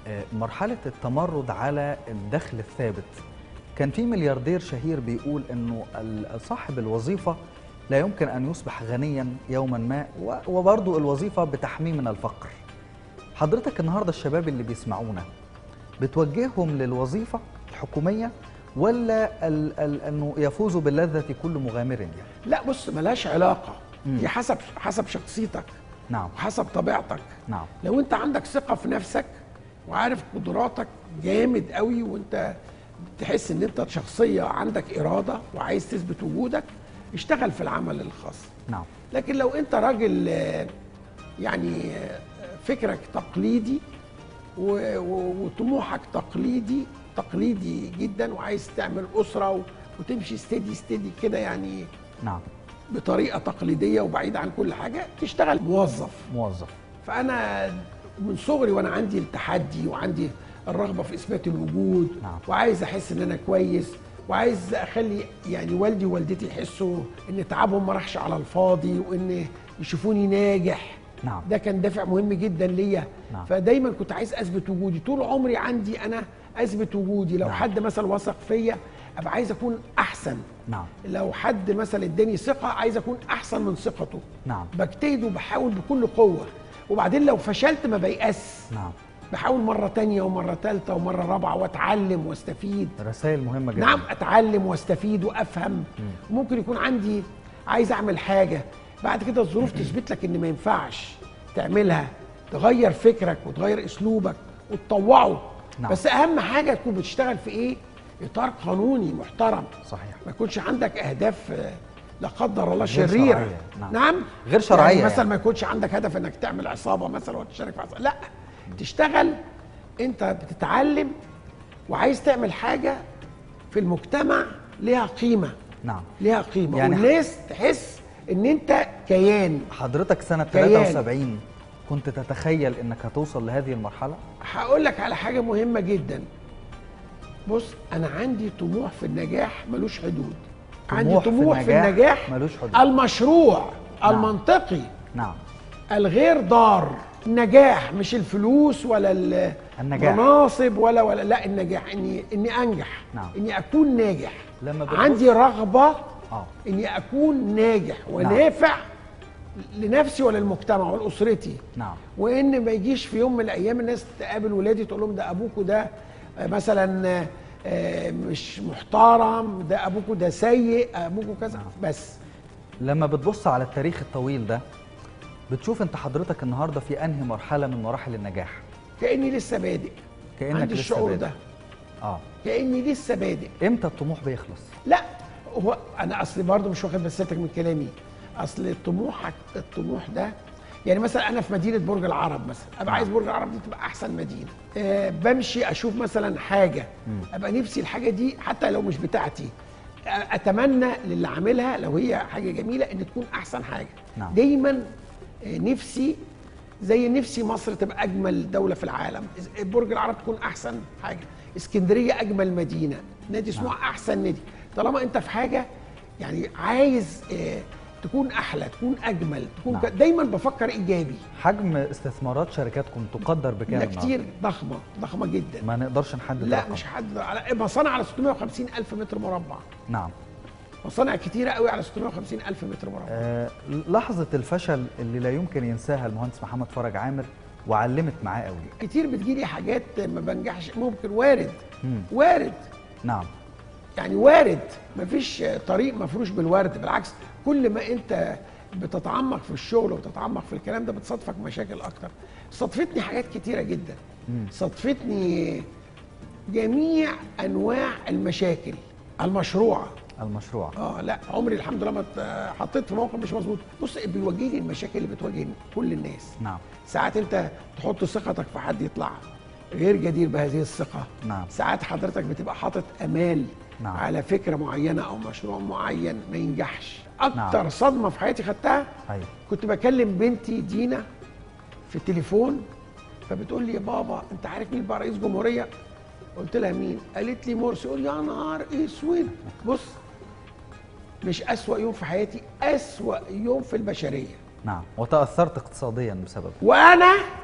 آه، مرحلة التمرد على الدخل الثابت كان في ملياردير شهير بيقول انه ال- صاحب الوظيفة لا يمكن ان يصبح غنيا يوما ما و- وبرضه الوظيفة بتحميه من الفقر حضرتك النهاردة الشباب اللي بيسمعونا بتوجههم للوظيفة الحكومية ولا ال ال انه يفوزوا باللذة كل مغامر يعني لا بص ملهاش علاقه مم. دي حسب حسب شخصيتك نعم وحسب طبيعتك نعم لو انت عندك ثقه في نفسك وعارف قدراتك جامد قوي وانت تحس ان انت شخصيه عندك اراده وعايز تثبت وجودك اشتغل في العمل الخاص نعم لكن لو انت راجل آه، يعني آه، فكرك تقليدي و- و- وطموحك تقليدي تقليدي جدا وعايز تعمل اسره و- وتمشي ستيدي ستيدي كده يعني نعم بطريقه تقليديه وبعيده عن كل حاجه تشتغل موظف موظف فانا من صغري وانا عندي التحدي وعندي الرغبه في اثبات الوجود نعم. وعايز احس ان انا كويس وعايز اخلي يعني والدي ووالدتي يحسوا ان تعبهم ما راحش على الفاضي وان يشوفوني ناجح نعم. ده كان دافع مهم جدا ليا نعم. فدايما كنت عايز اثبت وجودي طول عمري عندي انا اثبت وجودي لو نعم. حد مثلا وثق فيا ابقى عايز اكون احسن نعم لو حد مثلا اداني ثقه عايز اكون احسن من ثقته نعم بجتهد وبحاول بكل قوه وبعدين لو فشلت ما بيأس نعم بحاول مرة تانية ومرة تالتة ومرة رابعة واتعلم واستفيد رسائل مهمة جدا نعم اتعلم واستفيد وافهم ممكن يكون عندي عايز اعمل حاجة بعد كده الظروف تثبت لك ان ما ينفعش تعملها تغير فكرك وتغير اسلوبك وتطوعه نعم. بس اهم حاجة تكون بتشتغل في ايه اطار قانوني محترم صحيح ما يكونش عندك اهداف آه، لا قدر الله غير شريره شرعية، نعم. نعم غير شرعية يعني مثلا يعني. ما يكونش عندك هدف انك تعمل عصابه مثلا وتشارك في عصابه لا تشتغل انت بتتعلم وعايز تعمل حاجه في المجتمع ليها قيمه نعم ليها قيمه يعني يعني والناس تحس ان انت كيان حضرتك سنة كيان. 73 كنت تتخيل انك هتوصل لهذه المرحلة؟ هقول لك على حاجه مهمه جدا بص انا عندي طموح في النجاح ملوش حدود عندي طموح في طموح في النجاح النجاح ملوش حدود. المشروع نعم. المنطقي نعم الغير ضار النجاح مش الفلوس ولا ال- النجاح. المناصب ولا ولا لا النجاح اني اني انجح نعم. اني اكون ناجح لما بتبص- عندي رغبه اه اني اكون ناجح ونافع لنفسي وللمجتمع ولاسرتي نعم وان ما يجيش في يوم من الايام الناس تقابل ولادي تقول لهم ده ابوكوا ده آه، مثلا آه، آه، مش محترم ده ابوكوا ده سيء ابوكوا كذا بس لما بتبص على التاريخ الطويل ده بتشوف انت حضرتك النهارده في انهي مرحلة من مراحل النجاح؟ كاني لسه بادئ كأنك عندي لسه الشعور بادئ. ده اه كاني لسه بادئ امتى الطموح بيخلص؟ لا هو انا اصلي برضو مش واخد بسيتك من كلامي اصل طموحك الطموح ده يعني مثلا انا في مدينه برج العرب مثلا ابقى عايز برج العرب دي تبقى احسن مدينه أه بمشي اشوف مثلا حاجه ابقى نفسي الحاجه دي حتى لو مش بتاعتي آه، اتمنى للي عاملها لو هي حاجه جميله ان تكون احسن حاجه نعم. دايما آه، نفسي زي نفسي مصر تبقى اجمل دوله في العالم برج العرب تكون احسن حاجه اسكندريه اجمل مدينه نادي سموحه احسن نادي طالما انت في حاجه يعني عايز آه، تكون احلى تكون اجمل تكون نعم. ك... دايما بفكر ايجابي حجم استثمارات شركاتكم تقدر بكام لا النهاردة؟ كتير ضخمه ضخمه جدا ما نقدرش نحدد لا رقم. مش حد على مصانع على 650 الف متر مربع نعم مصانع كتيره قوي على 650 الف متر مربع آه لحظة الفشل اللي لا يمكن ينساها المهندس محمد فرج عامر وعلمت معاه قوي كتير بتجيلي حاجات ما بنجحش ممكن وارد مم. وارد نعم يعني وارد مفيش طريق مفروش بالورد بالعكس كل ما انت بتتعمق في الشغل وبتتعمق في الكلام ده بتصادفك مشاكل اكتر صدفتني حاجات كتيره جدا صدفتني جميع انواع المشاكل المشروعه المشروع اه لا عمري الحمد لله ما ات- حطيت في موقف مش مظبوط بص بيواجهني المشاكل اللي بتواجهني كل الناس نعم ساعات انت تحط ثقتك في حد يطلع غير جدير بهذه الثقه نعم. ساعات حضرتك بتبقى حاطط امال نعم. على فكره معينه او مشروع معين ما ينجحش اكتر نعم. صدمه في حياتي خدتها ايوه كنت بكلم بنتي دينا في التليفون فبتقول لي يا بابا انت عارف مين بقى رئيس جمهوريه قلت لها مين قالت لي مرسي قول يا نهار اسود بص مش اسوا يوم في حياتي اسوا يوم في البشريه نعم وتأثرت اقتصاديا بسبب وانا